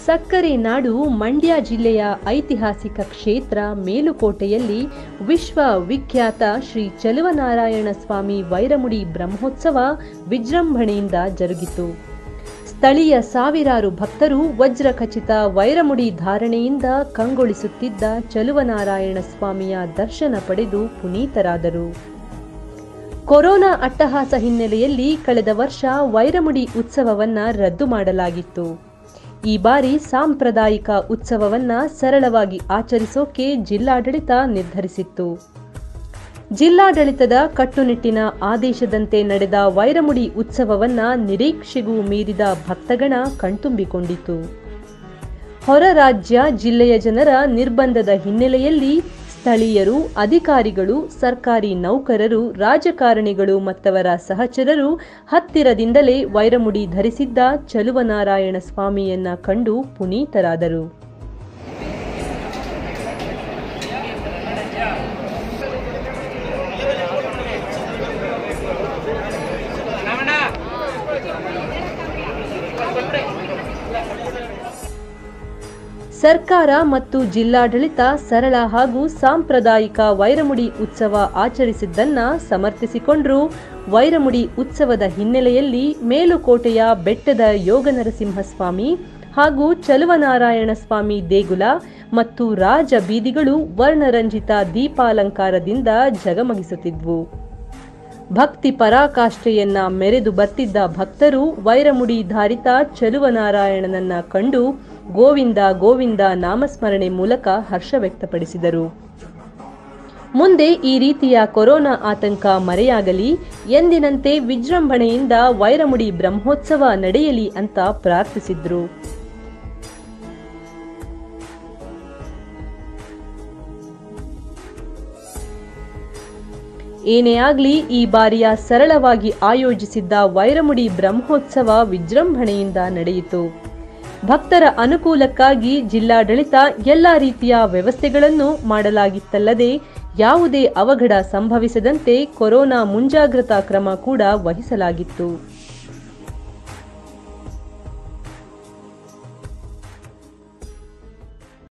ಸಕ್ಕರೆ ನಾಡು ಮಂಡ್ಯ ಜಿಲ್ಲೆಯ ಐತಿಹಾಸಿಕ ಕ್ಷೇತ್ರ ಮೇಲುಕೋಟೆಯಲ್ಲಿ ವಿಶ್ವ ವಿಖ್ಯಾತ ಶ್ರೀ ಚಲುವನಾರಾಯಣ ಸ್ವಾಮಿ ವೈರಮುಡಿ ಬ್ರಹ್ಮೋತ್ಸವ ವಿಜೃಂಭಣೆಯಿಂದ ಜರುಗಿತು ಸ್ಥಳೀಯ ಸಾವಿರಾರು ಭಕ್ತರು ವಜ್ರ ಖಚಿತ ವೈರಮುಡಿ ಧಾರಣೆಯಿಂದ ಕಂಗೊಳಿಸುತ್ತಿದ್ದ ಚಲುವನಾರಾಯಣ ಸ್ವಾಮಿಯ ದರ್ಶನ ಪಡೆದು ಪುನೀತರಾದರು ಕೊರೋನಾ ಅಟ್ಟಹಾಸ ಹಿನ್ನೆಲೆಯಲ್ಲಿ ಕಳೆದ ವರ್ಷ ವೈರಮುಡಿ ಉತ್ಸವವನ್ನ ರದ್ದು ಮಾಡಲಾಗಿತ್ತು ಈ ಬಾರಿ ಸಾಂಪ್ರದಾಯಿಕ ಉತ್ಸವವನ್ನ ಸರಳವಾಗಿ ಆಚರಿಸೋಕೆ ಜಿಲ್ಲಾಡಳಿತ ನಿರ್ಧರಿಸಿತ್ತು ಜಿಲ್ಲಾಡಳಿತದ ಕಟ್ಟುನಿಟ್ಟಿನ ಆದೇಶದಂತೆ ನಡೆದ ವೈರಮುಡಿ ಉತ್ಸವವನ್ನ ನಿರೀಕ್ಷೆಗೂ ಮೀರಿದ ಭಕ್ತಗಣ ಕಣ್ತುಂಬಿಕೊಂಡಿತು ಹೊರ ರಾಜ್ಯ ಜಿಲ್ಲೆಯ ಜನರ ನಿರ್ಬಂಧದ ಹಿನ್ನೆಲೆಯಲ್ಲಿ ಸ್ಥಳೀಯರು ಅಧಿಕಾರಿಗಳು ಸರ್ಕಾರಿ ನೌಕರರು ರಾಜಕಾರಣಿಗಳು ಮತ್ತವರ ಸಹಚರರು ಹತ್ತಿರದಿಂದಲೇ ವೈರಮುಡಿ ಧರಿಸಿದ್ದ ಚಲುವನಾರಾಯಣ ಸ್ವಾಮಿಯನ್ನ ಕಂಡು ಪುನೀತರಾದರು ಸರ್ಕಾರ ಮತ್ತು ಜಿಲ್ಲಾಡಳಿತ ಸರಳ ಹಾಗೂ ಸಾಂಪ್ರದಾಯಿಕ ವೈರಮುಡಿ ಉತ್ಸವ ಆಚರಿಸಿದ್ದನ್ನ ಸಮರ್ಥಿಸಿಕೊಂಡ್ರು ವೈರಮುಡಿ ಉತ್ಸವದ ಹಿನ್ನೆಲೆಯಲ್ಲಿ ಮೇಲುಕೋಟೆಯ ಬೆಟ್ಟದ ಯೋಗನರಸಿಂಹಸ್ವಾಮಿ ಹಾಗೂ ಚಲುವನಾರಾಯಣ ಸ್ವಾಮಿ ದೇಗುಲ ಮತ್ತು ರಾಜ ಬೀದಿಗಳು ವರ್ಣರಂಜಿತ ದೀಪಾಲಂಕಾರದಿಂದ ಜಗಮಗಿಸುತ್ತಿದ್ವು ಭಕ್ತಿ ಪರಾಕಾಷ್ಠೆಯನ್ನ ಮೆರೆದು ಬರ್ತಿದ್ದ ಭಕ್ತರು ವೈರಮುಡಿ ಧಾರಿತ ಚಲುವನಾರಾಯಣನನ್ನ ಕಂಡು ಗೋವಿಂದ ಗೋವಿಂದ ನಾಮಸ್ಮರಣೆ ಮೂಲಕ ಹರ್ಷ ವ್ಯಕ್ತಪಡಿಸಿದರು ಮುಂದೆ ಈ ರೀತಿಯ ಕೊರೋನಾ ಆತಂಕ ಮರೆಯಾಗಲಿ ಎಂದಿನಂತೆ ವಿಜೃಂಭಣೆಯಿಂದ ವೈರಮುಡಿ ಬ್ರಹ್ಮೋತ್ಸವ ನಡೆಯಲಿ ಅಂತ ಪ್ರಾರ್ಥಿಸಿದ್ರು ಏನೇ ಆಗ್ಲಿ ಈ ಬಾರಿಯ ಸರಳವಾಗಿ ಆಯೋಜಿಸಿದ್ದ ವೈರಮುಡಿ ಬ್ರಹ್ಮೋತ್ಸವ ವಿಜೃಂಭಣೆಯಿಂದ ನಡೆಯಿತು ಭಕ್ತರ ಅನುಕೂಲಕ್ಕಾಗಿ ಜಿಲ್ಲಾಡಳಿತ ಎಲ್ಲ ರೀತಿಯ ವ್ಯವಸ್ಥೆಗಳನ್ನು ಮಾಡಲಾಗಿತ್ತಲ್ಲದೆ ಯಾವುದೇ ಅವಘಡ ಸಂಭವಿಸದಂತೆ ಕೊರೋನಾ ಮುಂಜಾಗ್ರತಾ ಕ್ರಮ ಕೂಡ ವಹಿಸಲಾಗಿತ್ತು